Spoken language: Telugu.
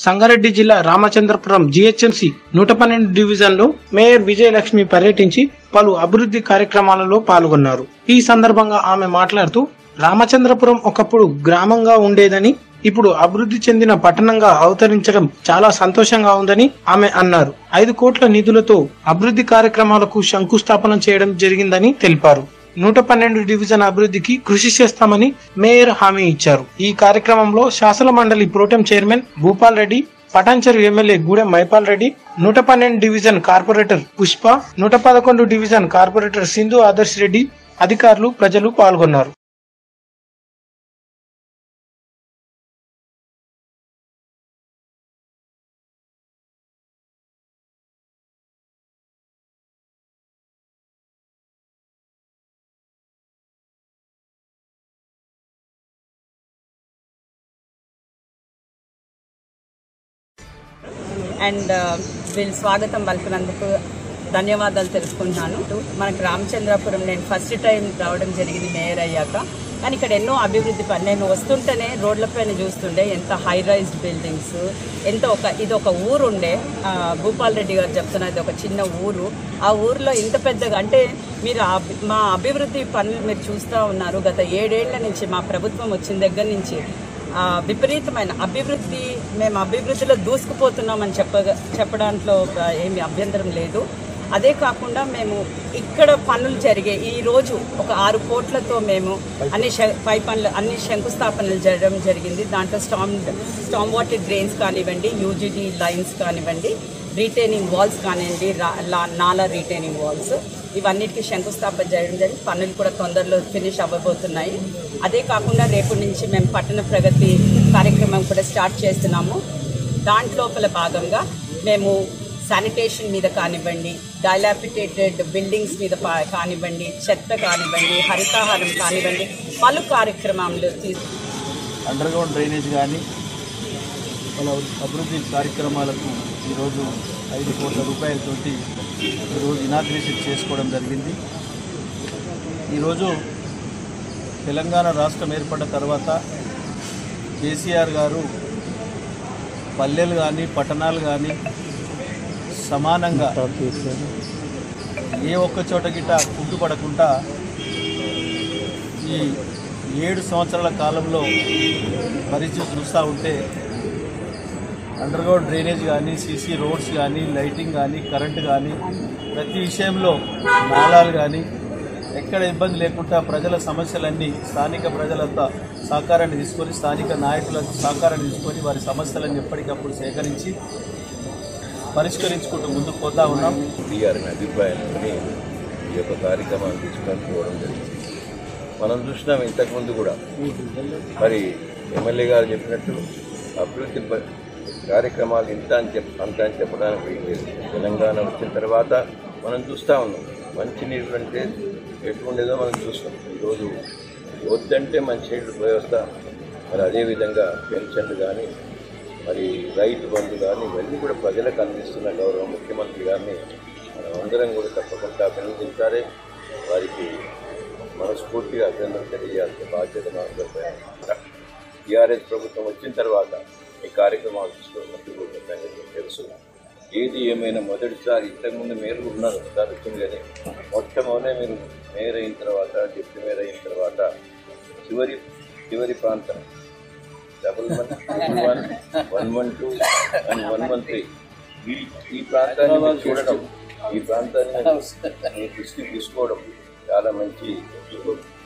సంగారెడ్డి జిల్లా రామచంద్రపురం జిహెచ్ఎంసి నూట పన్నెండు డివిజన్ లో మేయర్ విజయలక్ష్మి పర్యటించి పలు అభివృద్ధి కార్యక్రమాలలో పాల్గొన్నారు ఈ సందర్భంగా ఆమె మాట్లాడుతూ రామచంద్రపురం ఒకప్పుడు గ్రామంగా ఉండేదని ఇప్పుడు అభివృద్ధి చెందిన పట్టణంగా అవతరించడం చాలా సంతోషంగా ఉందని ఆమె అన్నారు ఐదు కోట్ల నిధులతో అభివృద్ధి కార్యక్రమాలకు శంకుస్థాపన చేయడం జరిగిందని తెలిపారు నూట పన్నెండు డివిజన్ అభివృద్ధికి కృషి చేస్తామని మేయర్ హామీ ఇచ్చారు ఈ కార్యక్రమంలో శాసన మండలి pro tem chairman Bhupal Reddy Patancheru MLA Gudem Mahipal Reddy నూట పన్నెండు డివిజన్ కార్పొరేటర్ పుష్ప నూట పదకొండు డివిజన్ కార్పొరేటర్ సింధు ఆదర్శ్ రెడ్డి అధికారులు ప్రజలు పాల్గొన్నారు అండ్ వీళ్ళు స్వాగతం పలికినందుకు ధన్యవాదాలు తెలుసుకుంటున్నాను మనకు రామచంద్రపురం నేను ఫస్ట్ టైం రావడం జరిగింది మేయర్ అయ్యాక కానీ ఇక్కడ ఎన్నో అభివృద్ధి పని నేను వస్తుంటేనే రోడ్లపైన చూస్తుండే ఎంత హై రైజ్ బిల్డింగ్స్ ఎంత ఒక ఇది ఒక ఊరు ఉండే ఆ, భూపాల్ రెడ్డి గారు చెప్తున్నారు ఇది ఒక చిన్న ఊరు ఆ ఊరిలో ఇంత పెద్దగా అంటే మీరు ఆ అభి- మా అభివృద్ధి పనులు మీరు చూస్తూ ఉన్నారు గత ఏడేళ్ల నుంచి మా ప్రభుత్వం వచ్చిన దగ్గర నుంచి ఆ, విపరీతమైన అభివృద్ధి మేము అభివృద్ధిలో దూసుకుపోతున్నామని చెప్ప చెప్పడంలో ఆ, ఏమి అభ్యంతరం లేదు అదే కాకుండా మేము ఇక్కడ పనులు జరిగే ఈ రోజు ఒక ఆరు కోట్లతో మేము అన్ని శ- పై పనులు అన్ని శంకుస్థాపనలు జరగడం జరిగింది దాంట్లో స్టామ్ స్టామ్ వాటర్ డ్రైన్స్ కానివ్వండి యూజీడీ లైన్స్ కానివ్వండి రీటైనింగ్ వాల్స్ కానివ్వండి రా- లా- నాలా రీటైనింగ్ వాల్స్ ఇవన్నిటికీ శంకుస్థాపన చేయడం జరిగింది పనులు కూడా తొందరలో ఫినిష్ అవ్వబోతున్నాయి అదే కాకుండా రేపటి నుంచి మేము పట్టణ ప్రగతి కార్యక్రమం కూడా స్టార్ట్ చేస్తున్నాము దాంట్లోపల భాగంగా మేము శానిటేషన్ మీద కానివ్వండి డైలాపిటేటెడ్ బిల్డింగ్స్ మీద పా- కానివ్వండి చెత్త కానివ్వండి హరితాహారం కానివ్వండి పలు కార్యక్రమాలు తీసు అండర్ గ్రౌండ్ డ్రైనేజ్ కానీ వాళ్ళ అభివృద్ధి కార్యక్రమాలకు ఈరోజు ఐదు కోట్ల రూపాయలతోటి ఈరోజు ఇనాగ్రేషన్ చేసుకోవడం జరిగింది ఈరోజు తెలంగాణ రాష్ట్రం ఏర్పడ్డ తర్వాత కేసీఆర్ గారు పల్లెలు కానీ పట్టణాలు కానీ సమానంగా ఏ ఒక్క చోట గిట్ట కుంటుపడకుండా ఈ ఏడు సంవత్సరాల కాలంలో పరిస్థితి చూస్తూ ఉంటే అండర్గ్రౌండ్ డ్రైనేజ్ కానీ సీసీ రోడ్స్ కానీ లైటింగ్ కానీ కరెంట్ కానీ ప్రతి విషయంలో నాళాలు కానీ ఎక్కడ ఇబ్బంది లేకుండా ప్రజల సమస్యలన్నీ స్థానిక ప్రజలంతా సహకారాన్ని తీసుకొని స్థానిక నాయకుల సహకారాన్ని తీసుకొని వారి సమస్యలను ఎప్పటికప్పుడు సేకరించి పరిష్కరించుకుంటూ ముందుకు పోతా ఉన్నాం గారిని అభిప్రాయాన్ని ఈ యొక్క కార్యక్రమాన్ని తీసుకొని పోవడం జరిగింది మనం చూసినాం ఇంతకుముందు కూడా మరి ఎమ్మెల్యే గారు చెప్పినట్టు అభివృద్ధి ప- కార్యక్రమాలు ఇంత అని చెప్ అంత అని చెప్పడానికి వీలు లేదు తెలంగాణ వచ్చిన తర్వాత మనం చూస్తూ ఉన్నాం మంచి నీళ్ళు అంటే ఎట్లుండేదో మనం చూస్తాం ఈరోజు వద్దంటే మంచి నీళ్ళు వ్యవస్థ మరి అదేవిధంగా పెన్షన్లు కానీ మరి రైతు బంధు కానీ ఇవన్నీ కూడా ప్రజలకు అందిస్తున్న గౌరవ ముఖ్యమంత్రి గారిని మనం అందరం కూడా తప్పకుండా అభినందించాలి వారికి మనస్ఫూర్తిగా అభినందన తెలియాల్సిన బాధ్యత మనందరిపై టీఆర్ఎస్ ప్రభుత్వం వచ్చిన తర్వాత ఈ కార్యక్రమాలు తీసుకోవడం కూడా సంగతి తెలుసు ఏది ఏమైనా మొదటిసారి ఇంతకుముందు మేయర్ ఉన్నారు సార్ వచ్చింది కానీ మొట్టమొదటే మీరు మేయర్ అయిన తర్వాత డిప్యూటీ మేయర్ అయిన తర్వాత చివరి చివరి ప్రాంతం double one double one one one two and one one three ఈ ఈ ప్రాంతాన్ని మీరు చూడడం ఈ ప్రాంతాన్ని మీ దృష్టికి తీసుకోవడం చాలా మంచి